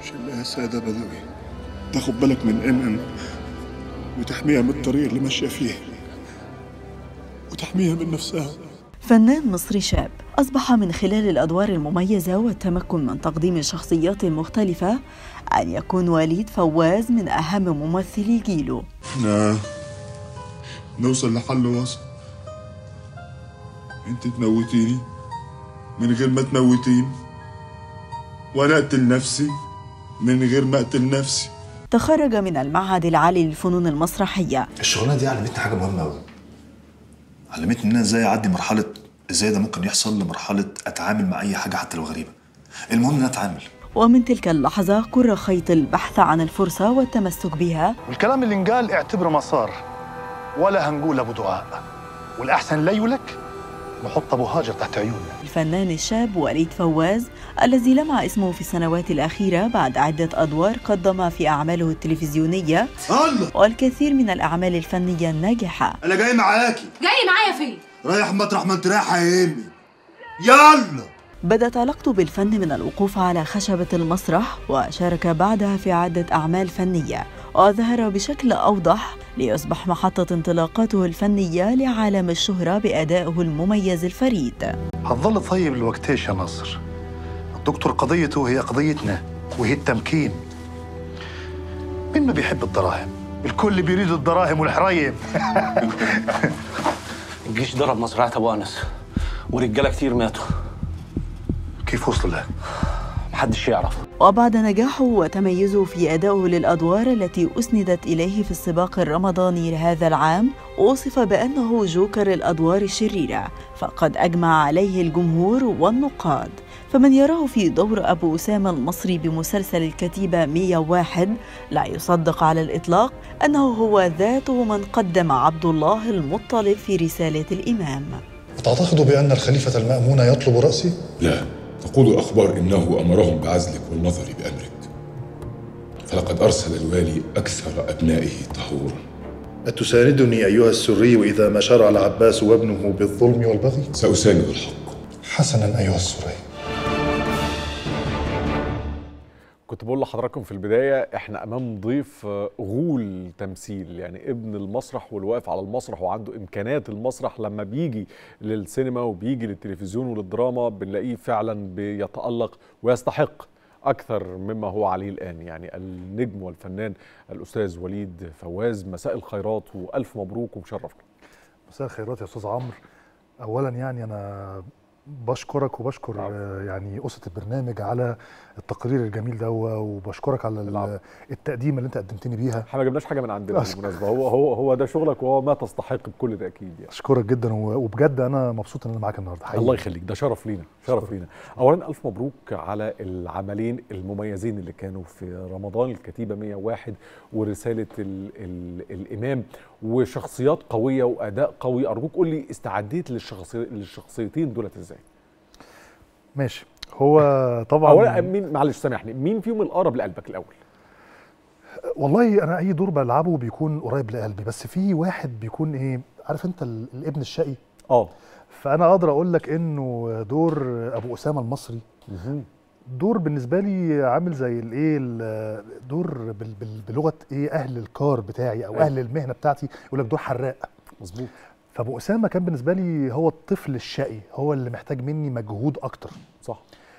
شلها سادة بدوي تاخد بالك من ام ام وتحميها من الطريق اللي ماشية فيه وتحميها من نفسها فنان مصري شاب أصبح من خلال الأدوار المميزة والتمكن من تقديم شخصيات مختلفة أن يكون وليد فواز من أهم ممثلي جيله لا نوصل لحل وسط انت تموتيني من غير ما تموتيني وانا اقتل نفسي من غير ما اقتل نفسي تخرج من المعهد العالي للفنون المسرحية الشغلانه دي علمتني حاجه مهمه قوي علمتني ان انا ازاي اعدي مرحله ازاي ده ممكن يحصل لمرحله اتعامل مع اي حاجه حتى لو غريبه المهم ان أنا اتعامل ومن تلك اللحظة قر خيط البحث عن الفرصة والتمسك بها والكلام اللي انقال اعتبره مسار ولا هنقول ابو دعاء والاحسن لي ولك نحط ابو هاجر تحت عيوننا الفنان الشاب وليد فواز الذي لمع اسمه في السنوات الأخيرة بعد عدة أدوار قدمها في أعماله التلفزيونية الله والكثير من الأعمال الفنية الناجحة انا جاي معاكي جاي معايا فين؟ رايح مطرح ما انت رايحه يا امي يلا بدت علاقته بالفن من الوقوف على خشبة المسرح وشارك بعدها في عدة أعمال فنية وظهر بشكل أوضح ليصبح محطة انطلاقاته الفنية لعالم الشهرة بأدائه المميز الفريد هتظل طيب الوقتيش يا ناصر الدكتور قضيته هي قضيتنا وهي التمكين مين ما بيحب الدراهم الكل بيريد الدراهم والحرايم الجيش ضرب مزرعة أبو أنس ورجالة كتير ماتوا كيف وصل له محدش يعرف وبعد نجاحه وتميزه في أدائه للأدوار التي أسندت إليه في السباق الرمضاني لهذا العام وصف بأنه جوكر الأدوار الشريرة فقد أجمع عليه الجمهور والنقاد فمن يراه في دور أبو أسامة المصري بمسلسل الكتيبة 101 لا يصدق على الإطلاق أنه هو ذاته من قدم عبد الله المطلب في رسالة الإمام تعتقد بأن الخليفة المأمون يطلب رأسي؟ لا تقول الأخبار إنه أمرهم بعزلك والنظر بأمرك فلقد أرسل الوالي أكثر أبنائه طهورا أتساندني أيها السري إذا ما شرع العباس وابنه بالظلم والبغي؟ سأساند الحق حسنا أيها السري كنت بقول لحضراتكم في البداية احنا امام ضيف آه، غول تمثيل يعني ابن المسرح والواقف على المسرح وعنده امكانات المسرح لما بيجي للسينما وبيجي للتلفزيون وللدراما بنلاقيه فعلا بيتألق ويستحق اكثر مما هو عليه الان يعني النجم والفنان الاستاذ وليد فواز مساء الخيرات والف مبروك ومشرفنا مساء الخيرات يا استاذ عمرو اولا يعني انا بشكرك وبشكر آه، يعني اسره البرنامج على التقرير الجميل ده وبشكرك على ال- التقديمه اللي انت قدمتني بيها احنا ما جبناش حاجه من عندنا أشكر. بالمناسبه هو هو هو ده شغلك وهو ما تستحق بكل تاكيد يعني اشكرك جدا و- وبجد انا مبسوط ان انا معاك النهارده حقيقي الله يخليك ده شرف لينا شرف لينا اولا الف مبروك على العملين المميزين اللي كانوا في رمضان الكتيبه 101 ورساله ال ال الامام وشخصيات قويه واداء قوي ارجوك قول لي استعديت للشخصي للشخصيتين دولت ازاي ماشي هو طبعا اولا مين معلش سامحني مين فيهم الاقرب لقلبك الاول والله انا اي دور بلعبه بيكون قريب لقلبي بس في واحد بيكون ايه عارف انت ال- الابن الشقي اه فانا اقدر اقول لك انه دور ابو اسامه المصري دور بالنسبه لي عامل زي الايه ال- دور بال- بال- بلغه ايه اهل الكار بتاعي او أيوة. اهل المهنه بتاعتي يقول لك دور حراق مظبوط فابو اسامه كان بالنسبه لي هو الطفل الشقي هو اللي محتاج مني مجهود اكتر صح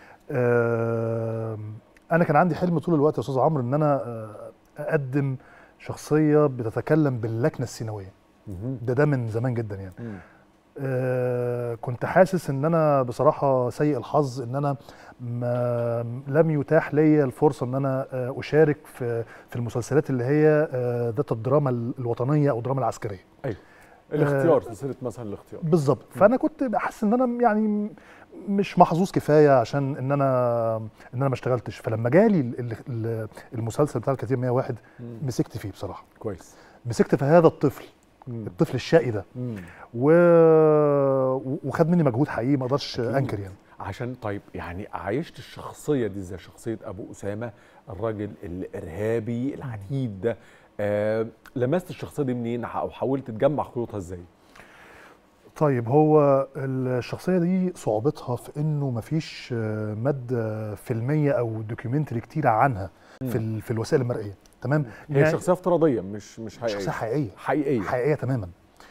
آم، انا كان عندي حلم طول الوقت يا استاذ عمرو ان انا آه، اقدم شخصيه بتتكلم باللكنه السيناويه ده ده من زمان جدا يعني مم. آه، كنت حاسس ان انا بصراحه سيء الحظ ان انا ما لم يتاح لي الفرصه ان انا آه، اشارك في في المسلسلات اللي هي آه، ذات الدراما الوطنيه او الدراما العسكريه ايوه الاختيار سلسله مثلا الاختيار بالظبط فانا كنت بحس ان انا يعني مش محظوظ كفايه عشان ان انا ان انا ما اشتغلتش فلما جالي ال- ال- ال- المسلسل بتاع الكتيب 101 مم. مسكت فيه بصراحه كويس مسكت في هذا الطفل مم. الطفل الشقي ده مم. و... وخد مني مجهود حقيقي ما اقدرش انكر يعني عشان طيب يعني عايشت الشخصيه دي زي شخصيه ابو اسامه الراجل الارهابي العنيد ده آه لمست الشخصيه دي منين او حاولت تجمع خيوطها ازاي طيب هو الشخصيه دي صعوبتها في انه مفيش آه، ماده فيلميه او دوكيومنتري كتيره عنها في ال- في الوسائل المرئيه تمام هي شخصيه افتراضيه مش مش حقيقيه شخصيه حقيقيه حقيقيه حقيقيه تماما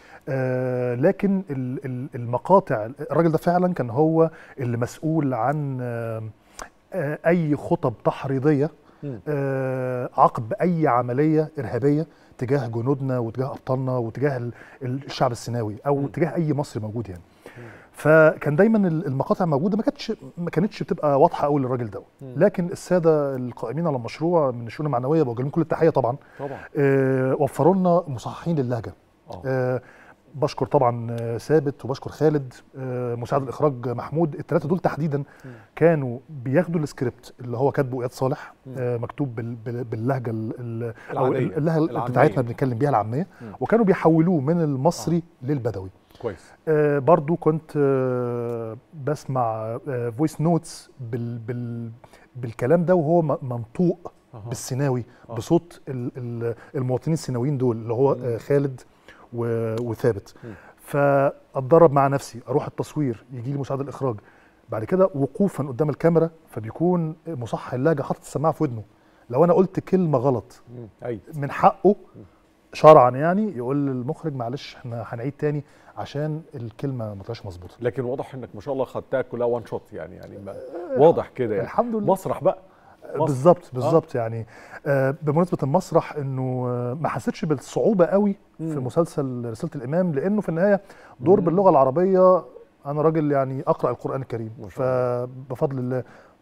آه لكن ال- ال- المقاطع الراجل ده فعلا كان هو اللي مسؤول عن آه آه اي خطب تحريضيه مم. آه عقب اي عمليه ارهابيه تجاه جنودنا وتجاه ابطالنا وتجاه ال- الشعب السيناوي او مم. تجاه اي مصري موجود يعني فكان دايما ال- المقاطع موجوده ما كانتش ما كانتش بتبقى واضحه قوي للراجل ده مم. لكن الساده القائمين على المشروع من الشؤون المعنويه بوجه لهم كل التحيه طبعا طبعا آه، وفروا لنا مصححين للهجه اه آه، بشكر طبعا آه، ثابت وبشكر خالد آه، مساعد الاخراج محمود الثلاثه دول تحديدا كانوا بياخدوا السكريبت اللي هو كاتبه اياد صالح مم. آه، مكتوب بال- بال- باللهجه ال- ال- او العادية. اللهجه العامية. بتاعتنا بنتكلم بيها العاميه مم. وكانوا بيحولوه من المصري للبدوي كويس آه، برضو كنت آه، بسمع فويس نوتس بال بال بالكلام ده وهو م- منطوق أها. بالسيناوي آه. بصوت ال- ال- المواطنين السيناويين دول اللي هو آه، خالد و- وثابت مم. فاتدرب مع نفسي اروح التصوير يجي لي مساعد الاخراج بعد كده وقوفا قدام الكاميرا فبيكون مصحح اللهجه حاطط السماعه في ودنه لو انا قلت كلمه غلط مم. اي من حقه شرعا يعني يقول للمخرج معلش احنا هنعيد تاني عشان الكلمه ما طلعش مظبوطه لكن واضح انك ما شاء الله خدتها كلها وان شوت يعني يعني ما واضح كده يعني الحمد لله مسرح بقى مسرح. بالظبط بالظبط يعني آه بمناسبه المسرح انه آه ما حسيتش بالصعوبه قوي في مم. مسلسل رساله الامام لانه في النهايه دور مم. باللغه العربيه انا راجل يعني اقرا القران الكريم ما شاء الله. فبفضل الله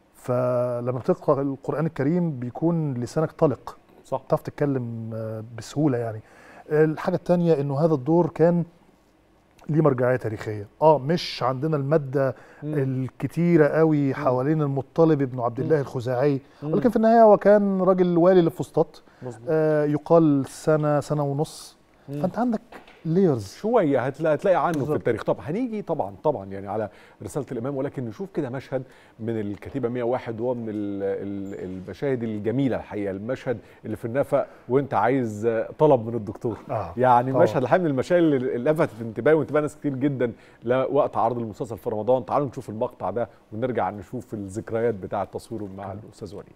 فلما بتقرا القران الكريم بيكون لسانك طلق صح تعرف تتكلم آه، بسهوله يعني الحاجه الثانيه انه هذا الدور كان ليه مرجعيه تاريخيه اه مش عندنا الماده مم. الكتيره قوي حوالين المطلب ابن عبد الله الخزاعي مم. ولكن في النهايه هو كان راجل والي لفسطاط مظبوط آه يقال سنه سنه ونص مم. فانت عندك لايرز شويه هتلاقي, هتلاقي عنه في بالظبط. التاريخ طب هنيجي طبعا طبعا يعني على رساله الامام ولكن نشوف كده مشهد من الكتيبه 101 وهو من ال- ال- المشاهد الجميله الحقيقه المشهد اللي في النفق وانت عايز آه، طلب من الدكتور آه، يعني طبعاً. مشهد الحقيقه من المشاهد اللي لفتت انتباهي وانتباه ناس كتير جدا لوقت عرض المسلسل في رمضان تعالوا نشوف المقطع ده ونرجع نشوف الذكريات بتاعه تصويره مع الاستاذ وليد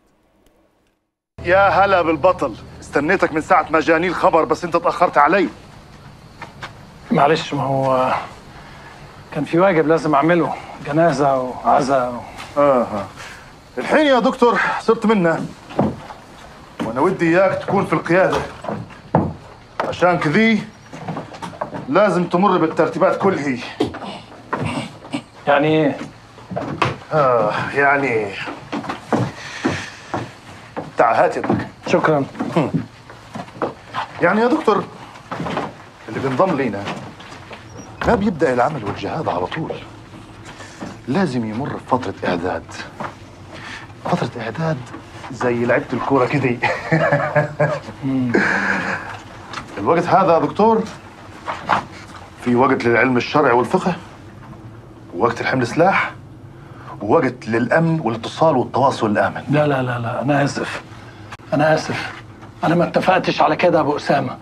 يا هلا بالبطل استنيتك من ساعة ما جاني الخبر بس انت تأخرت علي معلش ما هو كان في واجب لازم اعمله جنازه وعزاء و... آه. الحين يا دكتور صرت منا وانا ودي اياك تكون في القيادة عشان كذي لازم تمر بالترتيبات كلها يعني ايه آه يعني تعال هات يدك شكرا يعني يا دكتور اللي بينضم لينا ما بيبدأ العمل والجهاد على طول لازم يمر بفترة إعداد فترة إعداد زي لعبة الكورة كده الوقت هذا يا دكتور في وقت للعلم الشرعي والفقه ووقت الحمل سلاح ووقت للأمن والاتصال والتواصل الآمن لا لا لا لا انا اسف انا اسف انا ما اتفقتش على كده يا ابو اسامه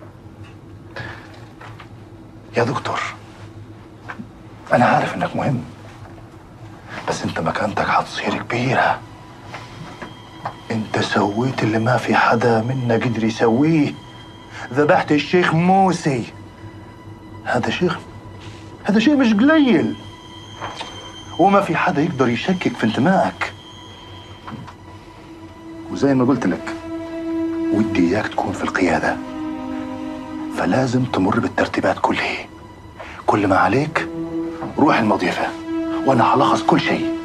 يا دكتور أنا عارف إنك مهم بس أنت مكانتك هتصير كبيرة أنت سويت اللي ما في حدا منا قدر يسويه ذبحت الشيخ موسي هذا شيخ هذا شيء مش قليل وما في حدا يقدر يشكك في انتمائك وزي ما قلت لك ودي إياك تكون في القيادة فلازم تمر بالترتيبات كلها كل ما عليك روح المضيفة وأنا هلخص كل شيء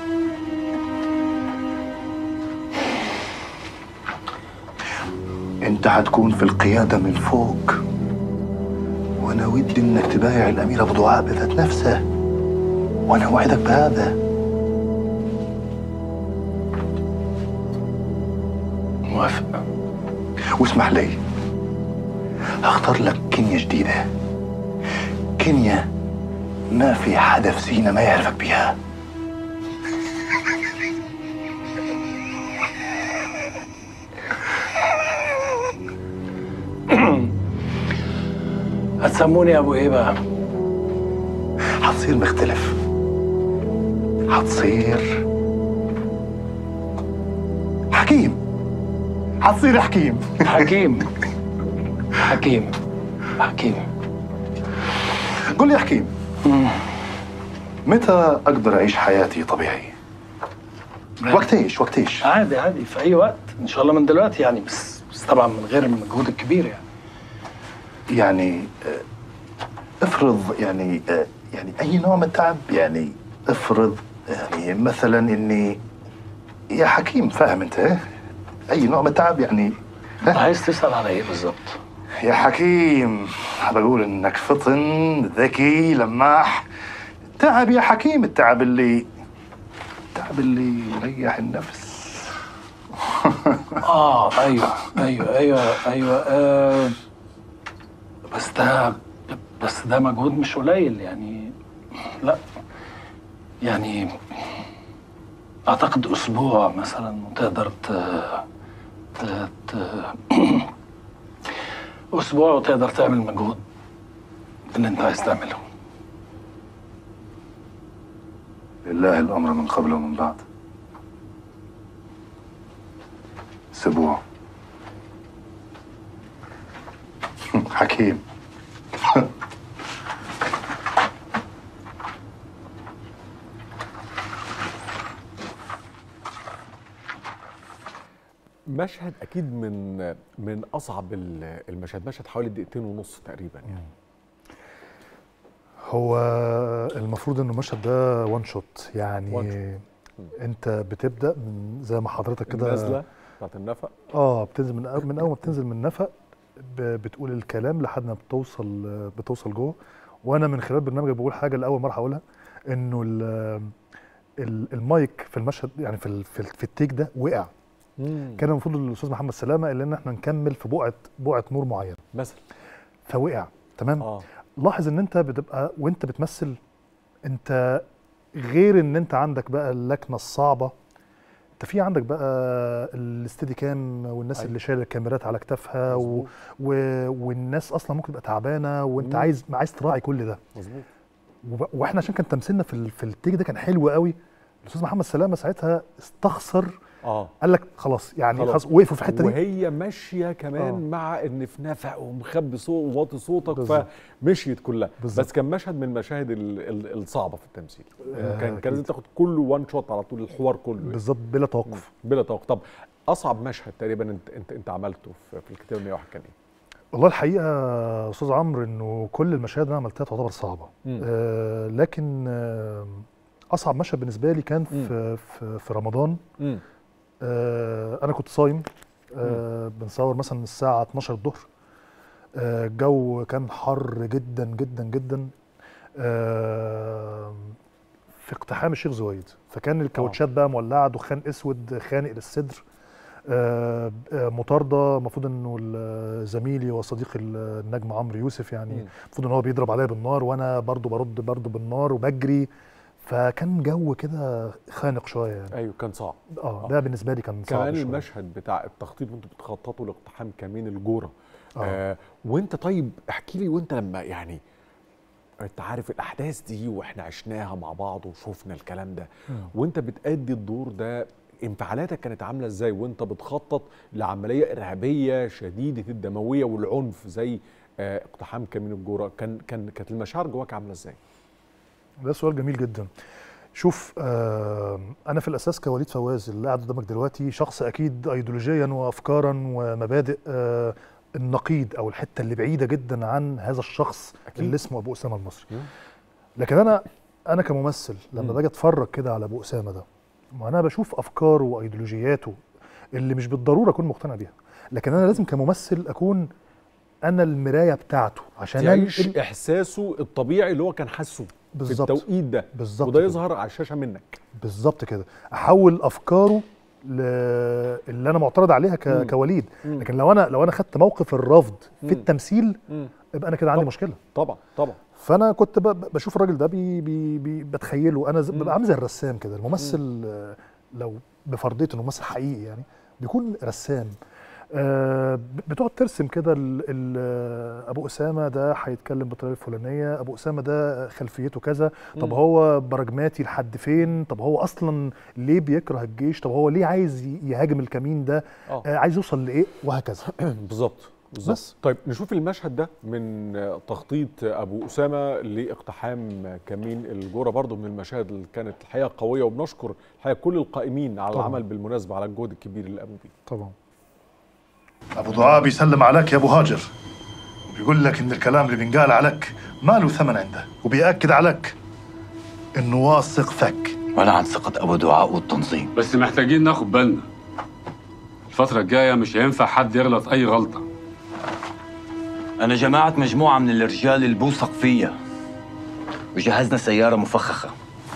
أنت هتكون في القيادة من فوق وأنا ودي إنك تبايع الأمير أبو دعاء بذات نفسه وأنا أوعدك بهذا موافق واسمح لي هختار لك كينيا جديدة كينيا ما في حدا في سينا ما يعرفك بيها هتسموني ابو ايه بقى هتصير مختلف هتصير حكيم هتصير حكيم حكيم حكيم حكيم قول لي يا حكيم متى اقدر اعيش حياتي طبيعي وقت ايش وقت ايش عادي عادي في اي وقت ان شاء الله من دلوقتي يعني بس بس طبعا من غير المجهود الكبير يعني يعني آه، افرض يعني آه، يعني اي نوع من التعب يعني افرض يعني مثلا اني يا حكيم فاهم انت إيه؟ اي نوع من التعب يعني عايز تسال على ايه بالظبط يا حكيم بقول انك فطن ذكي لماح تعب يا حكيم التعب اللي التعب اللي يريح النفس اه ايوه ايوه ايوه ايوه آه بس ده بس ده مجهود مش قليل يعني لا يعني اعتقد اسبوع مثلا وتقدر ت ت ت اسبوع وتقدر تعمل مجهود اللي انت عايز تعمله لله الامر من قبل ومن بعد اسبوع حكيم مشهد اكيد من من اصعب ال- المشاهد مشهد حوالي دقيقتين ونص تقريبا يعني هو المفروض ان المشهد ده وان شوت يعني انت بتبدا من زي ما حضرتك كده النازله بتاعت النفق اه بتنزل من أول من اول ما بتنزل من النفق ب- بتقول الكلام لحد ما بتوصل بتوصل جوه وانا من خلال برنامجك بقول حاجه لاول مره هقولها انه ال- ال- المايك في المشهد يعني في ال- في, ال- في التيك ده وقع كان المفروض الاستاذ محمد سلامه قال لنا احنا نكمل في بقعه بقعه نور معينه مثلا فوقع تمام اه لاحظ ان انت بتبقى وانت بتمثل انت غير ان انت عندك بقى اللكنه الصعبه انت في عندك بقى الاستدي كام والناس أيوة. اللي شايله الكاميرات على كتافها و... مظبوط. و... والناس اصلا ممكن تبقى تعبانه وانت مم. عايز عايز تراعي كل ده مظبوط وب... واحنا عشان كان تمثيلنا في ال... في التيك ده كان حلو قوي الاستاذ محمد سلامه ساعتها استخسر اه قال لك خلاص يعني خلاص. خلاص وقفوا في الحته دي وهي ماشيه كمان آه. آه. مع ان في نفق ومخبي صوت وواطي صوتك بالظبط. فمشيت كلها بالظبط. بس كان مشهد من المشاهد ال- ال- الصعبه في التمثيل آه، كان أكيد. كان لازم تاخد كله وان شوت على طول الحوار كله يعني. بالظبط بلا توقف بلا توقف طب اصعب مشهد تقريبا انت انت, انت عملته في, في الكتاب 101 كان ايه؟ والله الحقيقه يا استاذ عمرو انه كل المشاهد اللي انا عملتها تعتبر صعبه مم. آه لكن آه اصعب مشهد بالنسبه لي كان في في, في رمضان مم. آه انا كنت صايم آه بنصور مثلا الساعه 12 الظهر آه الجو كان حر جدا جدا جدا آه في اقتحام الشيخ زويد فكان الكاوتشات بقى مولعه دخان اسود خانق للصدر آه، آه، مطارده المفروض انه ال- زميلي وصديقي ال- النجم عمرو يوسف يعني مم. المفروض ان هو بيضرب عليا بالنار وانا برضو برد برضو بالنار وبجري فكان جو كده خانق شويه يعني ايوه كان صعب اه ده بالنسبه لي كان صعب كمان شوية. المشهد بتاع التخطيط وانتوا بتخططوا لاقتحام كمين الجوره آه. آه وانت طيب احكي لي وانت لما يعني انت عارف الاحداث دي واحنا عشناها مع بعض وشوفنا الكلام ده مم. وانت بتأدي الدور ده انفعالاتك كانت عامله ازاي وانت بتخطط لعمليه ارهابيه شديده الدمويه والعنف زي آه اقتحام كمين الجوره كان كان كانت المشاعر جواك عامله ازاي؟ ده سؤال جميل جدا شوف آه انا في الاساس كوليد فواز اللي قاعد قدامك دلوقتي شخص اكيد ايديولوجيا وافكارا ومبادئ آه النقيض او الحته اللي بعيده جدا عن هذا الشخص أكيد. اللي اسمه ابو اسامه المصري مم. لكن انا انا كممثل لما مم. باجي اتفرج كده على ابو اسامه ده ما انا بشوف افكاره وايديولوجياته اللي مش بالضروره اكون مقتنع بيها لكن انا لازم كممثل اكون انا المرايه بتاعته عشان تعيش أنقل- احساسه الطبيعي اللي هو كان حاسه في بالظبط. التوقيت ده بالظبط وده كده. يظهر على الشاشه منك بالظبط كده احول افكاره ل... اللي انا معترض عليها ك... مم. كوليد مم. لكن لو انا لو انا خدت موقف الرفض مم. في التمثيل مم. يبقى انا كده عندي طبعا. مشكله طبعا طبعا فانا كنت ب... ب- بشوف الراجل ده بي... بي... بي... بتخيله انا ز... مم. ببقى عامل زي الرسام كده الممثل آه، لو بفرضيه انه ممثل حقيقي يعني بيكون رسام آه، ب- بتقعد ترسم كده ال- ال- ابو اسامه ده هيتكلم بالطريقه الفلانيه ابو اسامه ده خلفيته كذا طب مم. هو براجماتي لحد فين طب هو اصلا ليه بيكره الجيش طب هو ليه عايز ي- يهاجم الكمين ده آه. آه، عايز يوصل لايه وهكذا بالظبط بالظبط بس. طيب نشوف المشهد ده من تخطيط ابو اسامه لاقتحام كمين الجوره برضه من المشاهد اللي كانت الحقيقه قويه وبنشكر الحقيقه كل القائمين على طبعاً. العمل بالمناسبه على الجهد الكبير اللي قاموا بيه طبعا ابو دعاء بيسلم عليك يا ابو هاجر وبيقول لك ان الكلام اللي بينقال عليك ما له ثمن عنده وبيأكد عليك انه واثق فيك ولا عن ثقة أبو دعاء والتنظيم بس محتاجين ناخد بالنا الفترة الجاية مش هينفع حد يغلط أي غلطة أنا جماعة مجموعة من الرجال اللي بوثق فيها وجهزنا سيارة مفخخة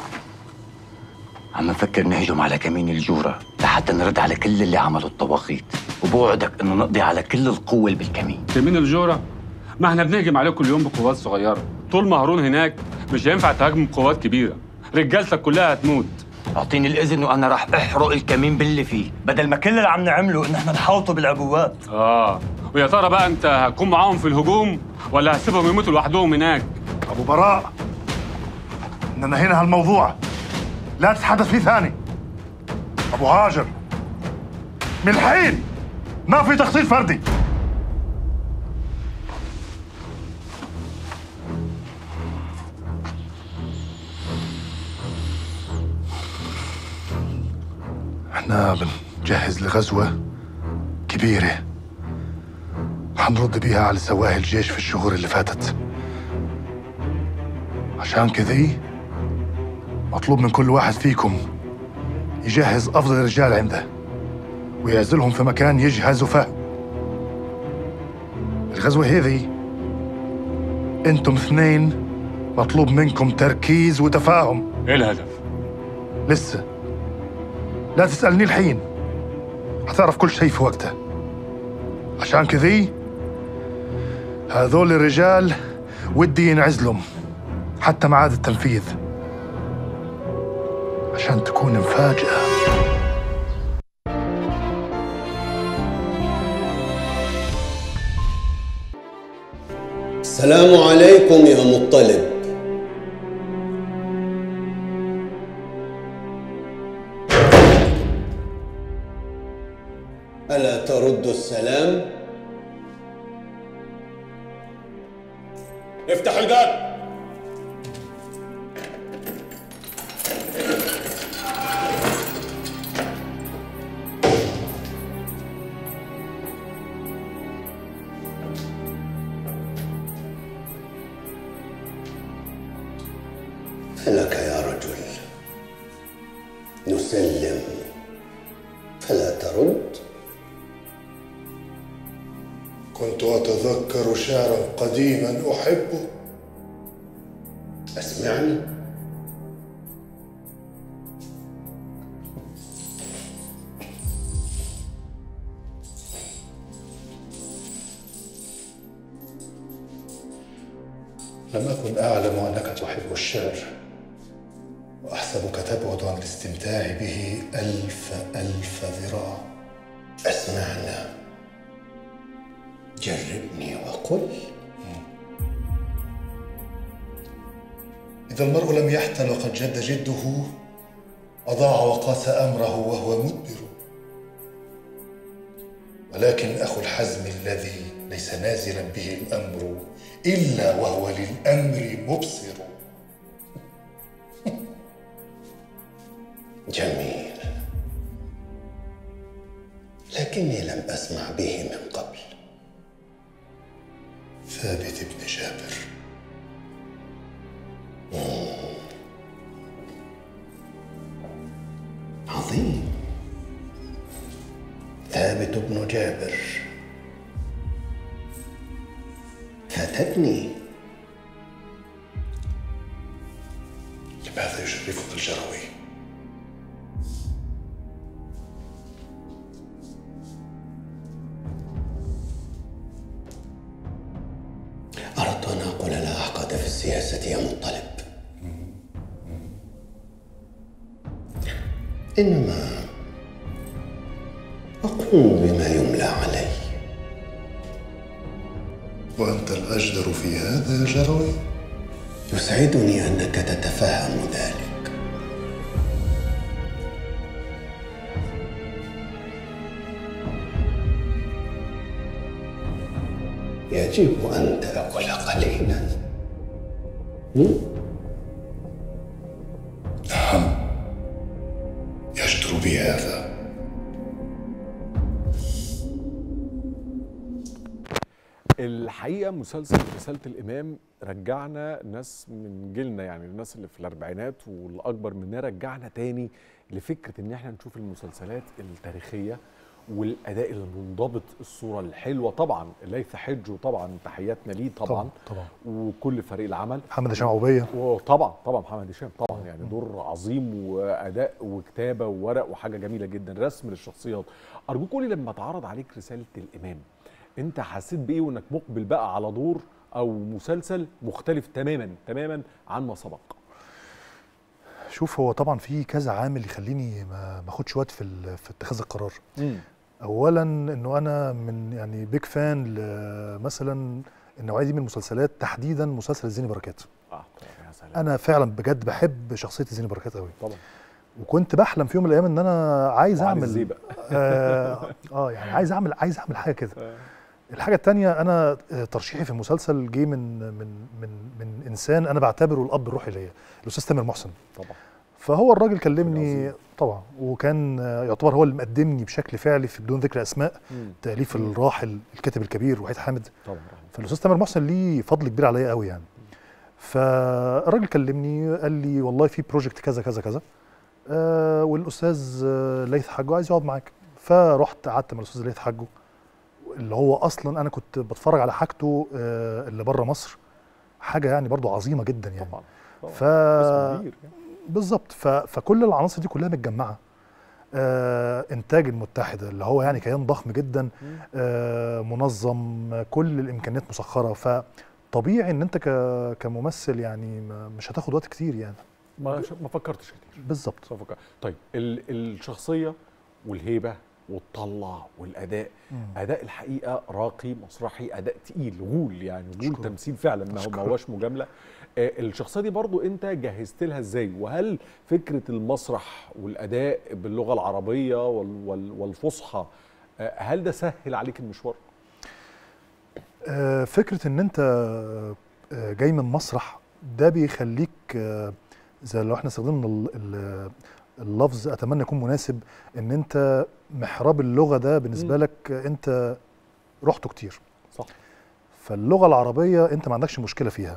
عم نفكر نهجم على كمين الجورة لحتى نرد على كل اللي عملوا الطواغيت وبوعدك إنه نقضي على كل القوة اللي بالكمين كمين الجورة ما احنا بنهجم عليه كل يوم بقوات صغيرة طول ما هارون هناك مش هينفع تهاجم بقوات كبيرة رجالتك كلها هتموت أعطيني الإذن وأنا راح أحرق الكمين باللي فيه بدل ما كل اللي عم نعمله إن إحنا نحاوطه بالعبوات اه ويا ترى بقى انت هتكون معاهم في الهجوم ولا هتسيبهم يموتوا لوحدهم هناك ابو براء اننا هنا هالموضوع لا تتحدث فيه ثاني ابو هاجر من الحين ما في تخطيط فردي احنا بنجهز لغزوة كبيرة حنرد بيها على سواهي الجيش في الشهور اللي فاتت عشان كذي مطلوب من كل واحد فيكم يجهز أفضل الرجال عنده ويعزلهم في مكان يجهزوا فيه الغزوة هذه انتم اثنين مطلوب منكم تركيز وتفاهم ايه الهدف؟ لسه لا تسألني الحين حتعرف كل شيء في وقته عشان كذي هذول الرجال ودي ينعزلهم حتى ميعاد التنفيذ عشان تكون مفاجأة السلام عليكم يا مطلب ألا ترد السلام؟ افتح الباب لك يا رجل نسلم فلا ترد كنت أتذكر شعرا قديما أحبه أسمعني لم أكن أعلم أنك تحب الشعر وأحسبك تبعد عن الاستمتاع به ألف ألف ذراع أسمعنا جربني وقل إذا المرء لم يحتل وقد جد جده أضاع وقاس أمره وهو مدبر ولكن أخو الحزم الذي ليس نازلا به الأمر إلا وهو للأمر مبصر جميل لكني لم أسمع به من قبل ثابت بن جابر عظيم ثابت بن جابر فاتتني لماذا يشرفك الجروي أردت أن أقول لا أحقد في السياسة يا مطلب إنما وقم بما يملى علي وأنت الأجدر في هذا يا جروي يسعدني أنك تتفهم ذلك يجب أن تأكل قليلا هم؟ نعم يجدر بهذا الحقيقه مسلسل رساله الامام رجعنا ناس من جيلنا يعني الناس اللي في الاربعينات والاكبر مننا رجعنا تاني لفكره ان احنا نشوف المسلسلات التاريخيه والاداء المنضبط الصوره الحلوه طبعا ليث حج وطبعا تحياتنا ليه طبعا طبعا وكل فريق العمل محمد هشام عوبيه وطبعا طبعا محمد هشام طبعا يعني دور عظيم واداء وكتابه وورق وحاجه جميله جدا رسم للشخصيات ارجوك قولي لما اتعرض عليك رساله الامام انت حسيت بايه وانك مقبل بقى على دور او مسلسل مختلف تماما تماما عن ما سبق شوف هو طبعا في كذا عامل يخليني ما ما اخدش وقت في ال- في اتخاذ القرار مم. اولا انه انا من يعني بيج فان مثلا النوعيه دي من المسلسلات تحديدا مسلسل الزيني بركات اه طبعا يا سلام انا فعلا بجد بحب شخصيه الزيني بركات قوي طبعا وكنت بحلم في يوم من الايام ان انا عايز وعلي اعمل الزيبق. آه, اه يعني عايز اعمل عايز اعمل حاجه كده الحاجه التانية انا آه، ترشيحي في المسلسل جه من من من من انسان انا بعتبره الاب الروحي ليا الاستاذ تامر محسن طبعا فهو الراجل كلمني طبعا وكان آه، يعتبر هو اللي مقدمني بشكل فعلي في بدون ذكر اسماء مم. تاليف الراحل الكاتب الكبير وحيد حامد طبعا فالاستاذ تامر محسن ليه فضل كبير عليا قوي يعني فالراجل كلمني قال لي والله في بروجكت كذا كذا كذا آه والاستاذ آه، ليث حجو عايز يقعد معاك فرحت قعدت مع الاستاذ ليث حجو اللي هو اصلا انا كنت بتفرج على حاجته آه اللي بره مصر حاجه يعني برضو عظيمه جدا يعني طبعا طبعا. ف اسم كبير يعني. بالظبط ف... فكل العناصر دي كلها متجمعه آه انتاج المتحده اللي هو يعني كيان ضخم جدا آه منظم كل الامكانيات مسخره فطبيعي ان انت ك... كممثل يعني ما- مش هتاخد وقت كتير يعني ما ما فكرتش كتير بالظبط ما فكر- طيب ال الشخصيه والهيبه والطلع والاداء مم. اداء الحقيقه راقي مسرحي اداء تقيل غول يعني غول أشكرك. تمثيل فعلا ما هو ما أشكرك. هوش مجامله آه، الشخصيه دي برضو انت جهزت لها ازاي وهل فكره المسرح والاداء باللغه العربيه وال وال والفصحى آه، هل ده سهل عليك المشوار آه، فكره ان انت آه، جاي من مسرح ده بيخليك آه، زي لو احنا استخدمنا ال- ال- اللفظ اتمنى يكون مناسب ان انت محراب اللغه ده بالنسبه مم. لك آه، انت رحته كتير صح فاللغه العربيه انت ما عندكش مشكله فيها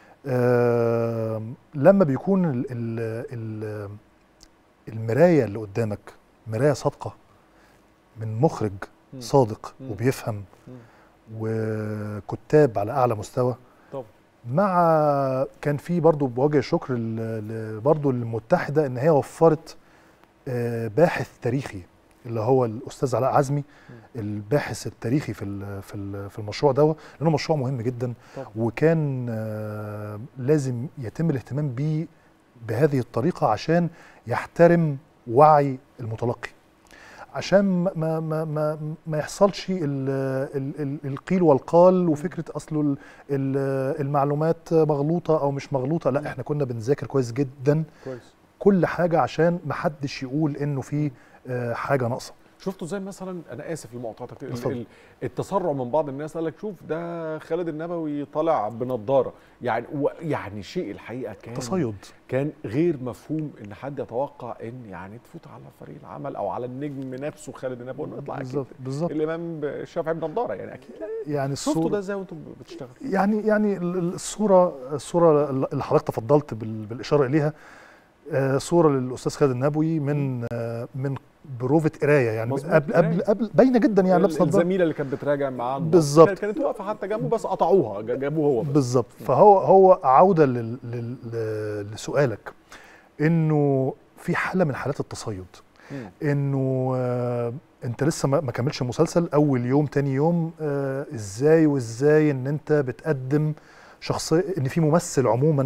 آه لما بيكون ال ال ال المرايه اللي قدامك مرايه صادقه من مخرج مم. صادق مم. وبيفهم مم. وكتاب على اعلى مستوى طبعا مع كان في برضو بوجه الشكر ل- ل- برضو المتحده ان هي وفرت آه، باحث تاريخي اللي هو الاستاذ علاء عزمي الباحث التاريخي في ال- في ال- في المشروع ده لانه مشروع مهم جدا طبعا. وكان آه، لازم يتم الاهتمام بيه بهذه الطريقه عشان يحترم وعي المتلقي عشان ما ما ما ما, ما يحصلش ال ال ال القيل والقال وفكره اصله ال- ال- المعلومات مغلوطه او مش مغلوطه لا احنا كنا بنذاكر كويس جدا كويس كل حاجه عشان ما حدش يقول انه في آه، حاجه ناقصه شفتوا زي مثلا انا اسف لمقاطعتك ال- اتفضل. ال- التسرع من بعض الناس قال لك شوف ده خالد النبوي طالع بنضاره يعني و- يعني شيء الحقيقه كان تصيد كان غير مفهوم ان حد يتوقع ان يعني تفوت على فريق العمل او على النجم نفسه خالد النبوي انه يطلع اكيد بالظبط بالظبط الامام الشافعي بنضاره يعني اكيد لا يعني شفتوا الصورة ده ازاي وانتم بتشتغلوا يعني يعني ال- ال- الصوره الصوره اللي حضرتك تفضلت بال- بالاشاره اليها آه، صوره للاستاذ خالد النبوي من آه، من بروفه قرايه يعني مظبوط، قبل قبل قراية. قبل باينه جدا يعني لابس نظاره الزميله اللي كانت بتراجع معاه بالظبط. كانت واقفه حتى جنبه بس قطعوها ج- جابوه هو بس. بالظبط فهو هو عوده لل لل ل- لسؤالك انه في حاله من حالات التصيد مم. انه آه انت لسه ما ما كملش المسلسل اول يوم تاني يوم آه ازاي وازاي ان انت بتقدم شخصيه ان في ممثل عموما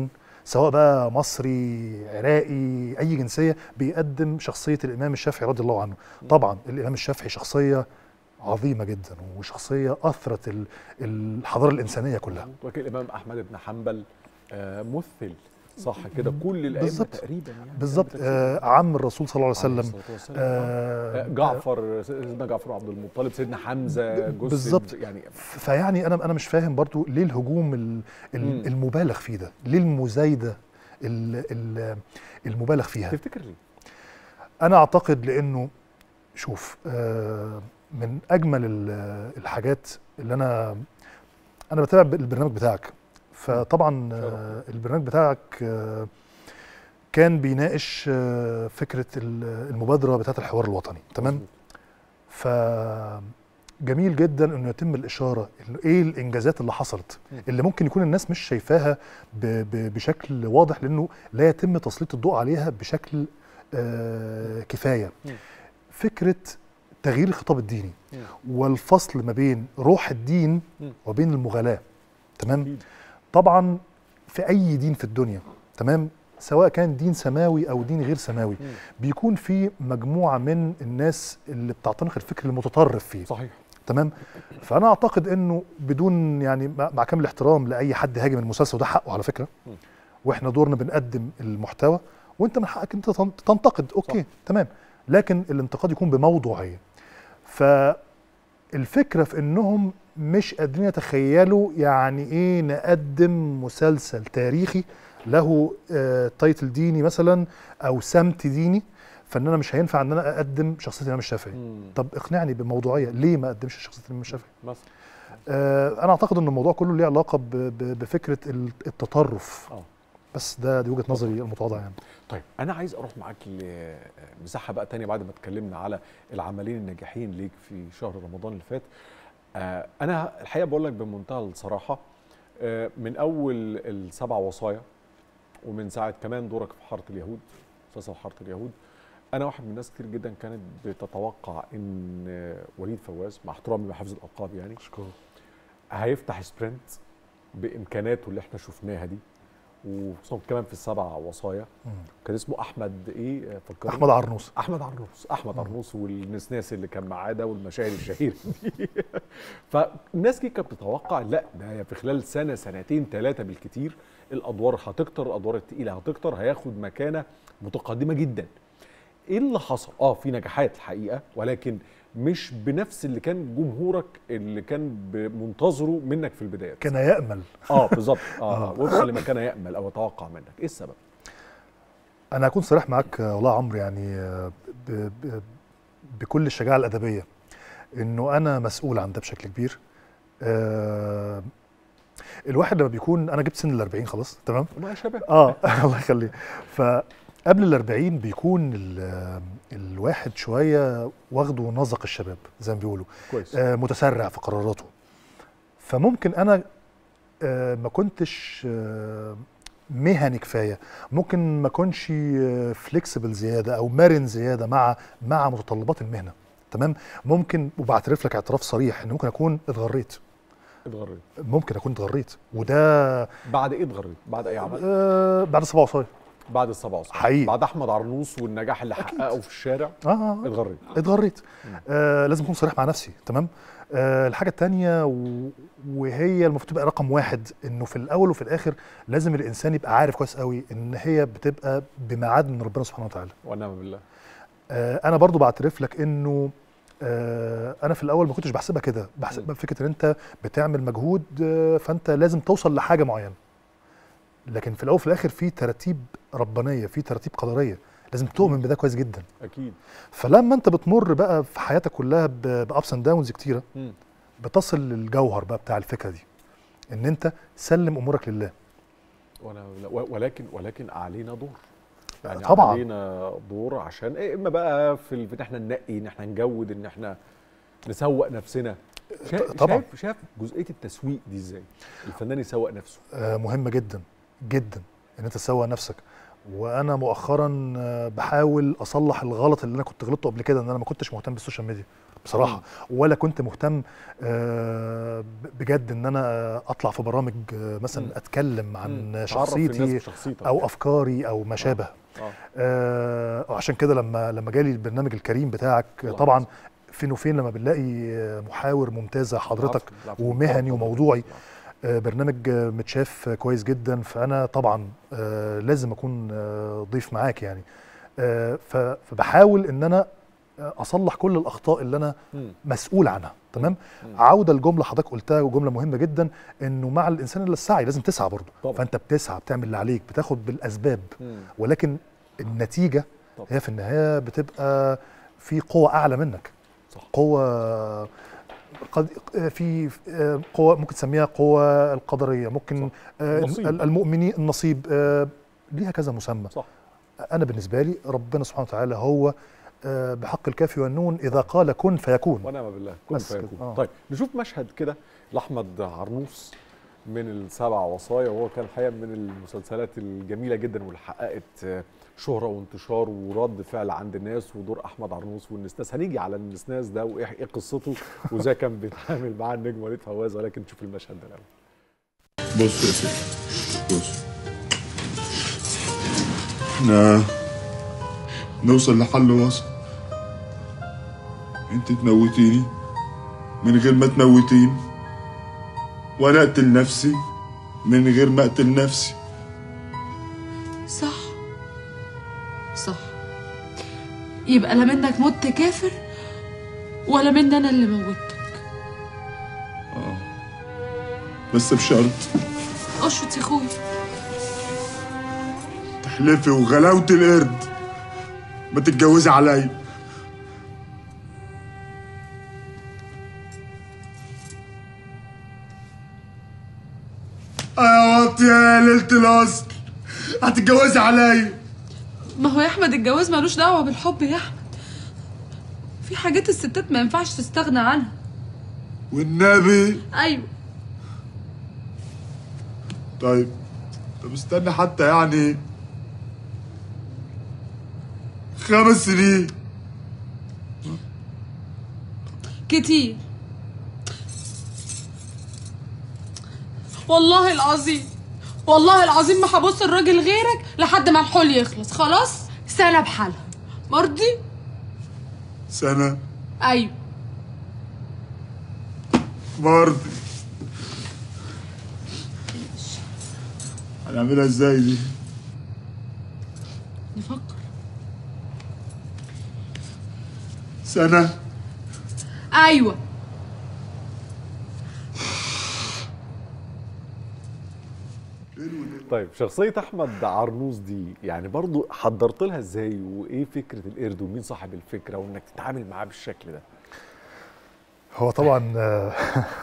سواء بقى مصري عراقي اي جنسيه بيقدم شخصيه الامام الشافعي رضي الله عنه طبعا الامام الشافعي شخصيه عظيمه جدا وشخصيه اثرت ال- الحضاره الانسانيه كلها وكان الامام احمد بن حنبل آه، مثل صح كده كل الائمه بالظبط. تقريبا يعني بالظبط آه عم الرسول صلى الله عليه عليه وسلم الصلاة والسلام. آه آه، جعفر سيدنا جعفر عبد المطلب سيدنا حمزه جوز بالظبط سيد- يعني فيعني انا انا مش فاهم برضو ليه الهجوم ال- مم. ال- المبالغ فيه ده ليه المزايده ال- ال- المبالغ فيها تفتكر ليه؟ انا اعتقد لانه شوف آه، من اجمل ال- الحاجات اللي انا انا بتابع البرنامج بتاعك فطبعا آه، البرنامج بتاعك آه، كان بيناقش آه، فكره ال- المبادره بتاعه الحوار الوطني تمام ف جميل جدا انه يتم الاشاره إنه ايه الانجازات اللي حصلت اللي ممكن يكون الناس مش شايفاها ب ب بشكل واضح لانه لا يتم تسليط الضوء عليها بشكل آه كفايه فكره تغيير الخطاب الديني والفصل ما بين روح الدين وبين المغالاه تمام طبعا في اي دين في الدنيا تمام سواء كان دين سماوي او دين غير سماوي بيكون في مجموعه من الناس اللي بتعتنق الفكر المتطرف فيه صحيح تمام فانا اعتقد انه بدون يعني مع مع كامل الاحترام لاي حد هاجم المسلسل وده حقه على فكره واحنا دورنا بنقدم المحتوى وانت من حقك انت تن- تنتقد اوكي صح. تمام لكن الانتقاد يكون بموضوعيه فالفكره في انهم مش قادرين يتخيلوا يعني ايه نقدم مسلسل تاريخي له آه تايتل ديني مثلا او سمت ديني فان انا مش هينفع ان انا اقدم شخصيه الامام الشافعي طب اقنعني بموضوعيه ليه ما اقدمش شخصيه الامام الشافعي مثلا آه انا اعتقد ان الموضوع كله ليه علاقه ب- ب- بفكره ال- التطرف اه بس ده دي وجهه نظري المتواضعه يعني طيب انا عايز اروح معاك لمساحه بقى تانية بعد ما اتكلمنا على العملين الناجحين ليك في شهر رمضان اللي فات آه انا الحقيقه بقول لك بمنتهى الصراحه آه من اول السبع وصايا ومن ساعه كمان دورك في حاره اليهود مسلسل حاره اليهود انا واحد من الناس كتير جدا كانت بتتوقع ان آه، وليد فواز مع احترامي لحفظ الالقاب يعني هيفتح سبرنت بامكاناته اللي احنا شفناها دي وخصوصا كمان في السبع وصايا كان اسمه احمد ايه فكرني أحمد عرنوس. احمد عرنوس احمد عرنوس والنسناس اللي كان معاه ده والمشاهد الشهيره دي فالناس دي كانت بتتوقع لا ده في خلال سنه سنتين ثلاثه بالكتير الادوار هتكتر الادوار التقيله هتكتر هياخد مكانه متقدمه جدا ايه اللي حصل اه في نجاحات الحقيقه ولكن مش بنفس اللي كان جمهورك اللي كان منتظره منك في البدايه كان يامل اه بالظبط اه آه. وفقا لما كان يامل او يتوقع منك ايه السبب انا هكون صريح معاك آه، والله يا عمرو يعني آه، ب ب بكل الشجاعه الادبيه انه انا مسؤول عن ده بشكل كبير آه الواحد لما بيكون انا جبت سن ال 40 خلاص تمام ما شباب اه الله يخليك فقبل ال 40 بيكون ال- الواحد شويه واخده نزق الشباب زي ما بيقولوا كويس. آه متسرع في قراراته فممكن انا آه ما كنتش آه مهني كفايه ممكن ما اكونش فليكسبل زياده او مرن زياده مع مع متطلبات المهنه تمام ممكن وبعترف لك اعتراف صريح ان ممكن اكون اتغريت اتغريت ممكن اكون اتغريت وده بعد ايه اتغريت بعد اي عمل آه بعد سبع وصايا بعد السبع وصايا حقيقي. بعد احمد عرنوس والنجاح اللي حققه في الشارع اه آه. اتغريت اتغريت آه لازم اكون صريح مع نفسي تمام آه الحاجه الثانيه و... وهي المفروض تبقى رقم واحد انه في الاول وفي الاخر لازم الانسان يبقى عارف كويس قوي ان هي بتبقى بميعاد من ربنا سبحانه وتعالى ونعم بالله آه انا برضو بعترف لك انه آه انا في الاول ما كنتش بحسبها كده بحسبها فكره ان انت بتعمل مجهود آه فانت لازم توصل لحاجه معينه لكن في الاول وفي الاخر في تراتيب ربانيه في تراتيب قدريه لازم تؤمن بده كويس جدا اكيد فلما انت بتمر بقى في حياتك كلها بابس اند داونز كتيره مم. بتصل للجوهر بقى بتاع الفكره دي ان انت سلم امورك لله ولا ولكن ولكن علينا دور يعني طبعاً. علينا دور عشان إيه اما بقى في ال- في ان احنا ننقي ان احنا نجود ان احنا نسوق نفسنا شا- طبعاً. شايف شايف جزئيه التسويق دي ازاي الفنان يسوق نفسه آه مهمه جدا جدا ان انت تسوق نفسك وانا مؤخرا آه، بحاول اصلح الغلط اللي انا كنت غلطته قبل كده ان انا ما كنتش مهتم بالسوشيال ميديا بصراحه ولا كنت مهتم آه، ب- بجد ان انا آه، اطلع في برامج آه، مثلا مم. اتكلم مم. عن تعرف شخصيتي الناس بشخصيتك. او افكاري او ما شابه اه آه وعشان كده لما لما جالي البرنامج الكريم بتاعك الله طبعا فين وفين لما بنلاقي آه، محاور ممتاز زي حضرتك العفو، العفو. ومهني طبعاً. وموضوعي آه، برنامج آه، متشاف آه، كويس جدا فانا طبعا آه، لازم اكون آه، ضيف معاك يعني آه، ف- فبحاول ان انا آه، اصلح كل الاخطاء اللي انا مم. مسؤول عنها تمام عوده لجمله حضرتك قلتها وجمله مهمه جدا انه مع الانسان اللي السعي لازم تسعى برضه طبعاً. فانت بتسعى بتعمل اللي عليك بتاخد بالاسباب مم. ولكن النتيجه طبعاً. هي في النهايه بتبقى في قوه اعلى منك صح. قوه قد في آه، قوه ممكن تسميها قوه القدريه ممكن آه، النصيب. ال- المؤمنين النصيب آه، ليها كذا مسمى صح انا بالنسبه لي ربنا سبحانه وتعالى هو آه، بحق الكاف والنون اذا قال كن فيكون ونعم بالله كن بس كده، فيكون آه. طيب نشوف مشهد كده لاحمد عرنوس من السبع وصايا وهو كان الحقيقه من المسلسلات الجميله جدا واللي حققت آه، شهره وانتشار ورد فعل عند الناس ودور احمد عرنوس والنسناس هنيجي على النسناس ده وايه إيه قصته وازاي كان بيتعامل مع النجم وليد فواز ولكن نشوف المشهد ده الاول بص يا سيدي بص احنا نوصل لحل وسط انت تموتيني من غير ما تموتيني وانا اقتل نفسي من غير ما اقتل نفسي صح صح يبقى لا منك مت كافر ولا مني انا اللي موتك بس بشرط اشرط يا اخويا تحلفي وغلاوة القرد ما تتجوزي عليا يا واطي يا ليلة الأصل هتتجوزي عليا ما هو يا احمد الجواز ملوش دعوه بالحب يا احمد في حاجات الستات ما ينفعش تستغنى عنها والنبي ايوه طيب طب استنى حتى يعني خمس سنين كتير والله العظيم والله العظيم ما هبص الراجل غيرك لحد ما الحول يخلص خلاص سنه بحالها مرضي سنة ايوه مرضي هنعملها ازاي دي؟ نفكر سنة ايوه طيب شخصيه احمد عرنوس دي يعني برضو حضرت لها ازاي وايه فكره القرد ومين صاحب الفكره وانك تتعامل معاه بالشكل ده هو طبعا آه،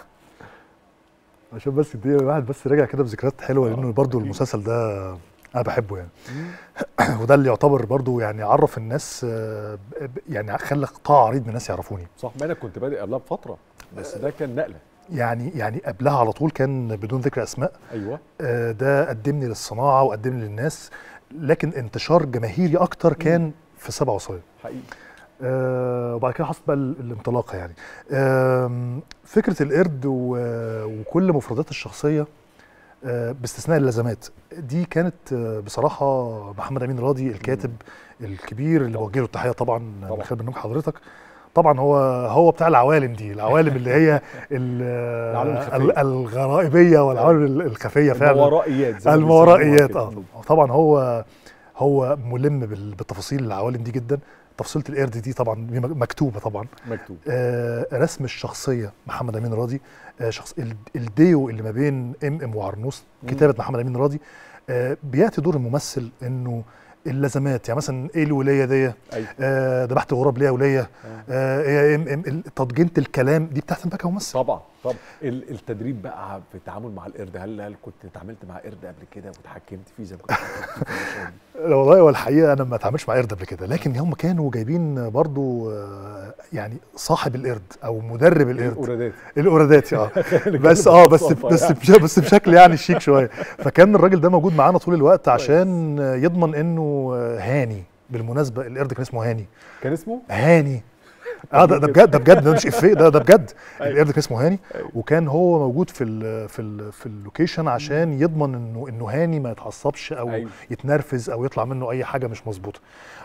عشان بس دي الواحد بس راجع كده بذكريات حلوه لانه برضو المسلسل ده انا بحبه يعني وده اللي يعتبر برضو يعني عرف الناس آه، ب- ب- يعني خلى قطاع عريض من الناس يعرفوني صح ما انا كنت بادئ قبلها بفتره بس ده كان نقله يعني يعني قبلها على طول كان بدون ذكر اسماء ايوه آه، ده قدمني للصناعه وقدمني للناس لكن انتشار جماهيري اكتر كان في سبع وصايا حقيقي آه وبعد كده حصلت بقى ال- الانطلاقه يعني آم، فكره القرد و- وكل مفردات الشخصيه آه باستثناء اللازمات دي كانت آه بصراحه محمد امين راضي الكاتب الكبير اللي بوجه له التحيه طبعا من خلال برنامج حضرتك طبعا هو هو بتاع العوالم دي العوالم اللي هي ال- العوالم الخفية. ال- الغرائبيه والعوالم ال- الخفيه فعلا الماورائيات زي ما الماورائيات بيسموها اه كده. طبعا هو هو ملم بال- بتفاصيل العوالم دي جدا تفصيله القرد دي طبعا دي مكتوبه طبعا مكتوب آه رسم الشخصيه محمد امين راضي آه شخص ال- الديو اللي ما بين ام ام وعرنوس مم. كتابه محمد امين راضي آه بياتي دور الممثل انه اللازمات يعني مثلا ايه الولايه دي أيوة. آه ذبحت الغراب ليه وليه آه يا ام ام ال- تضجينه الكلام دي بتاعت بقى ممثل طبعا طب ال- التدريب بقى في التعامل مع القرد هل هل كنت اتعاملت مع قرد قبل كده وتحكمت فيه زي ما كنت اتحكمت في المشاهد؟ لا والله هو الحقيقه انا ما اتعاملش مع قرد قبل كده لكن هم كانوا جايبين برضو آه، يعني صاحب القرد او مدرب القرد القرادات. القرادات اه نتكلم بس اه بس ببساطة بس يعني. بش- بس بشكل يعني شيك شويه فكان الراجل ده موجود معانا طول الوقت عشان يضمن انه هاني بالمناسبه القرد كان اسمه هاني كان اسمه هاني اه ده ده بجد ده بجد ده مش افيه ده ده بجد أيوة. القرد كان اسمه هاني وكان هو موجود في ال في ال في اللوكيشن عشان يضمن انه انه هاني ما يتعصبش او أيوة. يتنرفز او يطلع منه اي حاجه مش مظبوطه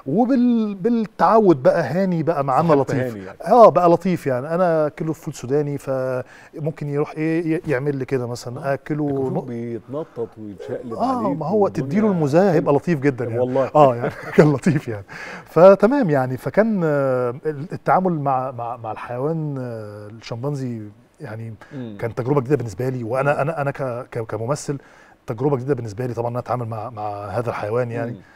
وبالتعود بقى هاني بقى معانا صاحب لطيف هاني يعني. اه بقى لطيف يعني انا اكله فول سوداني فممكن يروح ايه ي- يعمل لي كده مثلا اكله المفروض بيتنطط ويتشقلب اه عليك ما هو والدنيا تديله المزايا هيبقى لطيف جدا يعني والله. اه يعني كان لطيف يعني فتمام يعني فكان آه، التعامل مع مع مع الحيوان آه، الشمبانزي يعني مم. كان تجربه جديده بالنسبه لي وانا انا انا ك- ك- كممثل تجربه جديده بالنسبه لي طبعا ان انا اتعامل مع مع هذا الحيوان يعني مم.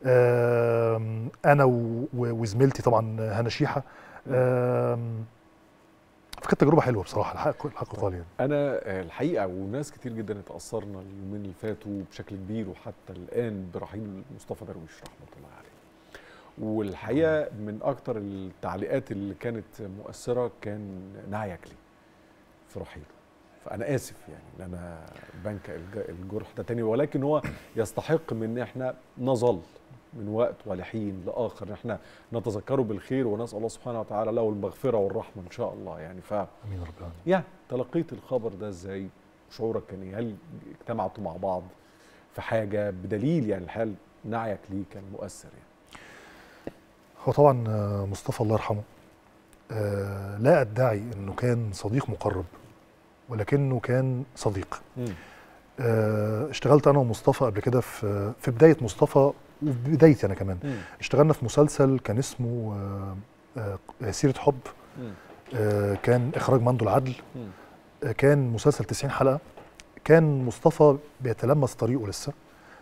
آم، انا و- و- وزميلتي طبعا هنا شيحه آم، فكانت تجربه حلوه بصراحه الحق الحق يقال يعني انا آه، الحقيقه وناس كتير جدا اتاثرنا اليومين اللي فاتوا بشكل كبير وحتى الان برحيل مصطفى درويش رحمه الله عليه والحقيقه من اكتر التعليقات اللي كانت مؤثره كان نعيكلي في رحيله فانا اسف يعني ان انا بنكأ الج- الجرح ده تاني ولكن هو يستحق من ان احنا نظل من وقت ولحين لاخر ان احنا نتذكره بالخير ونسال الله سبحانه وتعالى له المغفره والرحمه ان شاء الله يعني ف امين رب العالمين يعني تلقيت الخبر ده ازاي شعورك كان ايه هل اجتمعتوا مع بعض في حاجه بدليل يعني الحال نعيك ليه كان مؤثر يعني هو طبعا آه، مصطفى الله يرحمه آه، لا ادعي انه كان صديق مقرب ولكنه كان صديق آه، اشتغلت انا ومصطفى قبل كده في في بدايه مصطفى وفي بدايتي انا كمان مم. اشتغلنا في مسلسل كان اسمه آه، آه، سيره حب مم. آه، كان اخراج مندو العدل مم. آه، كان مسلسل 90 حلقه كان مصطفى بيتلمس طريقه لسه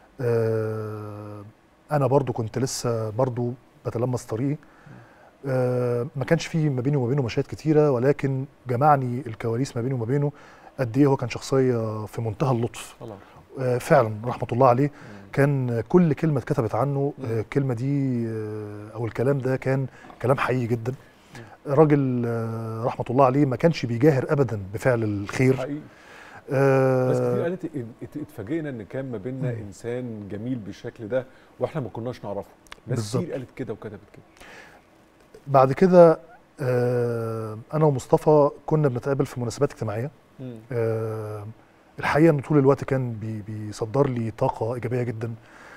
آه، انا برضو كنت لسه برضو بتلمس طريقي آه، ما كانش في ما بيني وما بينه مشاهد كتيره ولكن جمعني الكواليس ما بيني وما بينه قد ايه هو كان شخصيه في منتهى اللطف الله آه، فعلا رحمه الله عليه كان كل كلمه اتكتبت عنه آه، الكلمه دي آه، او الكلام ده كان كلام حقيقي جدا راجل آه، رحمه الله عليه ما كانش بيجاهر ابدا بفعل الخير حقيقي آه، ناس كتير قالت ات- ات- اتفاجئنا ان كان ما بيننا انسان جميل بالشكل ده واحنا ما كناش نعرفه ناس بالظبط. كتير قالت كده وكتبت كده بعد كده آه، انا ومصطفى كنا بنتقابل في مناسبات اجتماعيه مم. آه، الحقيقه انه طول الوقت كان بي بيصدر لي طاقه ايجابيه جدا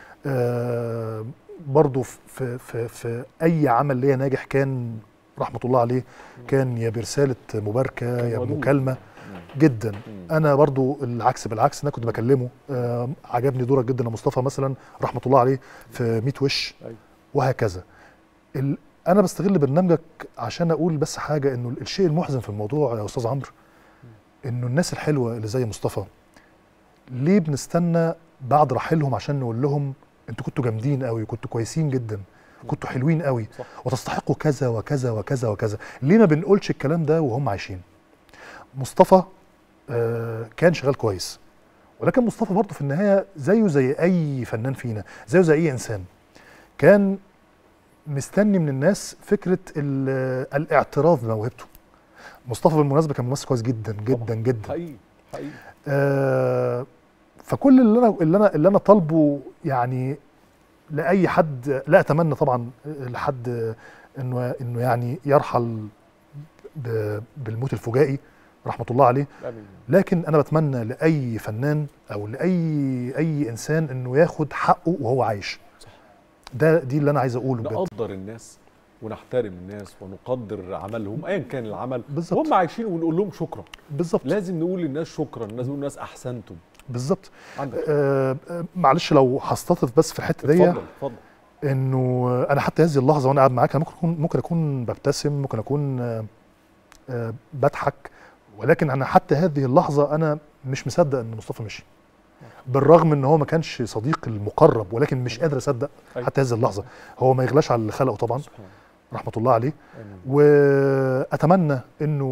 آه، برضه في في في اي عمل ليا ناجح كان رحمه الله عليه كان يا برساله مباركه كان يا ودود. مكالمه جدا انا برضو العكس بالعكس انا كنت بكلمه آه عجبني دورك جدا يا مصطفى مثلا رحمه الله عليه في 100 وش أيوة. وهكذا ال... انا بستغل برنامجك عشان اقول بس حاجه انه الشيء المحزن في الموضوع يا استاذ عمرو انه الناس الحلوه اللي زي مصطفى ليه بنستنى بعد رحيلهم عشان نقول لهم انتوا كنتوا جامدين قوي كنتوا كويسين جدا كنتوا حلوين قوي صح. وتستحقوا كذا وكذا وكذا وكذا ليه ما بنقولش الكلام ده وهم عايشين مصطفى آه كان شغال كويس ولكن مصطفى برضه في النهايه زيه زي اي فنان فينا زيه زي اي انسان كان مستني من الناس فكره ال- الاعتراف بموهبته مصطفى بالمناسبه كان ممثل كويس جدا جدا جدا حقيقي حقيقي آه فكل اللي انا اللي انا اللي انا طالبه يعني لاي حد لا اتمنى طبعا لحد انه انه يعني يرحل ب- بالموت الفجائي رحمه الله عليه آمين. لكن انا بتمنى لاي فنان او لاي اي انسان انه ياخد حقه وهو عايش ده دي اللي انا عايز اقوله بجد نقدر الناس ونحترم الناس ونقدر عملهم ايا كان العمل بالظبط. وهم عايشين ونقول لهم شكرا بالظبط لازم نقول للناس شكرا لازم نقول للناس احسنتم بالظبط عندك آه آه، معلش لو هستطرف بس في الحته دي اتفضل اتفضل انه انا حتى هذه اللحظه وانا قاعد معاك انا ممكن اكون ممكن اكون ببتسم ممكن اكون آه، آه، بضحك ولكن انا حتى هذه اللحظه انا مش مصدق ان مصطفى مشي بالرغم ان هو ما كانش صديق المقرب ولكن مش قادر اصدق أيوة. حتى هذه اللحظه هو ما يغلاش على اللي خلقه طبعا سبحان الله. رحمه الله عليه آمين. واتمنى انه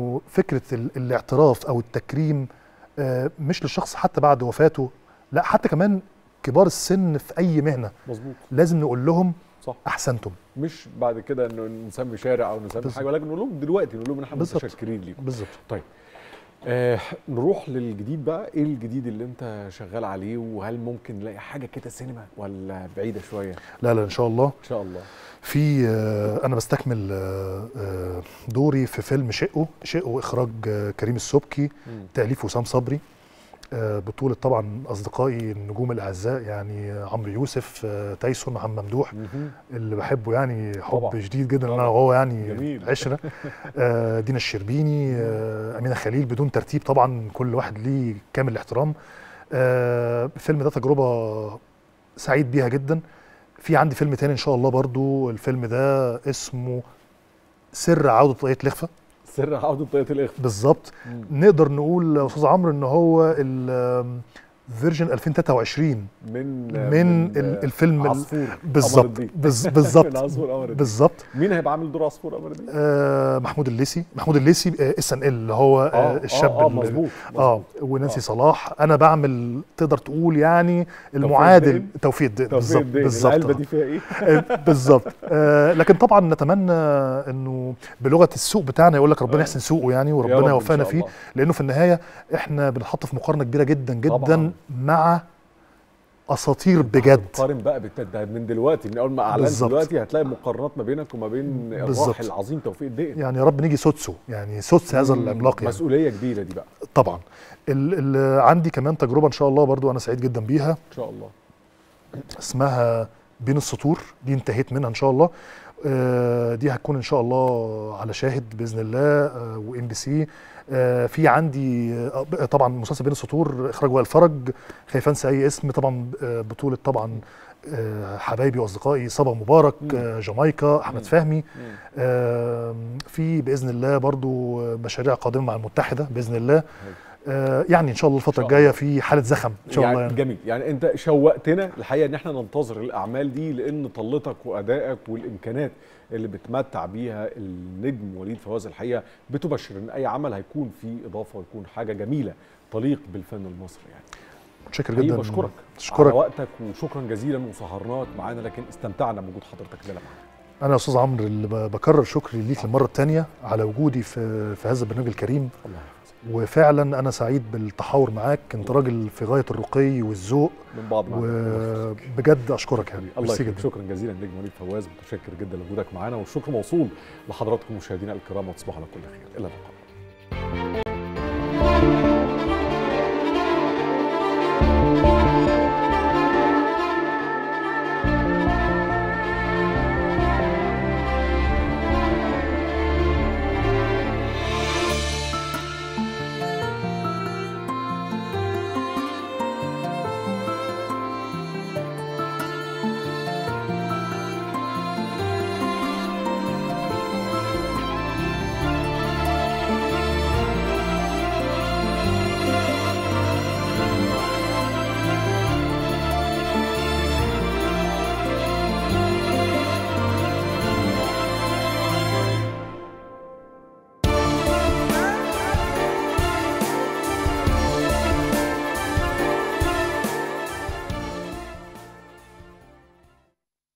انه فكره ال- الاعتراف او التكريم آه، مش للشخص حتى بعد وفاته لا حتى كمان كبار السن في اي مهنه مظبوط لازم نقول لهم صح احسنتم مش بعد كده انه نسمي شارع او نسمي بالظبط. حاجه ولكن نقول لهم دلوقتي نقول لهم ان احنا بالظبط. متشكرين ليكم بالظبط طيب آه نروح للجديد بقى ايه الجديد اللي انت شغال عليه وهل ممكن نلاقي حاجه كده سينما ولا بعيده شويه لا لا ان شاء الله ان شاء الله في آه، انا بستكمل آه، آه، دوري في فيلم شقه شقه اخراج آه، كريم السبكي مم. تاليف وسام صبري آه، بطولة طبعا أصدقائي النجوم الأعزاء يعني آه، عمرو يوسف آه، تايسون محمد ممدوح مهم. اللي بحبه يعني حب طبعاً. شديد جدا أنا وهو يعني جميل. عشرة آه، دينا الشربيني آه، أمينة خليل بدون ترتيب طبعا كل واحد ليه كامل الاحترام آه، الفيلم ده تجربة سعيد بيها جدا في عندي فيلم تاني إن شاء الله برضو الفيلم ده اسمه سر عودة طاقية الإخفاء سر عوده طاقيه الاخفاء بالظبط مم. نقدر نقول يا استاذ عمرو ان هو الفيرجن 2023 من من ال- الفيلم ال- عصفور قمر بالظبط الدين. بز- بالظبط من عصفور قمر الدين. بالظبط مين هيبقى عامل دور عصفور قمر الدين؟ آه محمود الليسي محمود الليسي اس ان ال اللي هو آه، آه آه، الشاب آه، ال- مظبوط، اه ونانسي صلاح انا بعمل تقدر تقول يعني المعادل الدين؟ توفيق الدين توفيق بالظبط الدين. بالظبط العلبة آه. دي فيها إيه؟ آه، بالظبط آه لكن طبعا نتمنى انه بلغه السوق بتاعنا يقول لك ربنا يحسن سوقه يعني يا رب وربنا إن يوفقنا شاء فيه الله. لانه في النهايه احنا بنحط في مقارنه كبيره جدا جدا طبعاً. مع اساطير بجد قارن بقى بالت- ده من دلوقتي من اول ما اعلنت بالظبط. دلوقتي هتلاقي مقارنات ما بينك وما بين بالظبط. الراحل العظيم توفيق الدين يعني يا رب نيجي سوتسو يعني سوتس هذا مم، العملاق يعني مسؤوليه كبيره دي بقى طبعا ال ال عندي كمان تجربه ان شاء الله برضو انا سعيد جدا بيها ان شاء الله اسمها بين السطور دي انتهيت منها ان شاء الله آه، دي هتكون ان شاء الله على شاهد باذن الله وام بي سي في عندي آه، طبعا مسلسل بين السطور اخراج وائل فرج خايف انسى اي اسم طبعا آه، بطوله طبعا آه، حبايبي واصدقائي صبا مبارك آه، جامايكا احمد فهمي آه، في باذن الله برضو مشاريع قادمه مع المتحده باذن الله آه، يعني ان شاء الله الفتره الجايه في حاله زخم ان شاء يعني الله يعني. جميل يعني انت شوقتنا الحقيقه ان احنا ننتظر الاعمال دي لان طلتك وادائك والامكانات اللي بتمتع بيها النجم وليد فواز الحقيقه بتبشر ان اي عمل هيكون فيه اضافه ويكون حاجه جميله تليق بالفن المصري يعني متشكر حقيقي جدا بشكرك اشكرك على وقتك وشكرا جزيلا وسهرناك معانا لكن استمتعنا بوجود حضرتك لنا معانا انا يا استاذ عمرو اللي ب- بكرر شكري ليك للمره الثانيه على وجودي في في هذا البرنامج الكريم الله وفعلا انا سعيد بالتحاور معاك انت راجل في غايه الرقي والذوق من بعض معانا. وبجد اشكرك يعني الله ميرسي يكرمك جدا شكرا جزيلا نجم وليد فواز متشكر جدا لوجودك معانا والشكر موصول لحضراتكم مشاهدينا الكرام وتصبحوا على كل خير الى اللقاء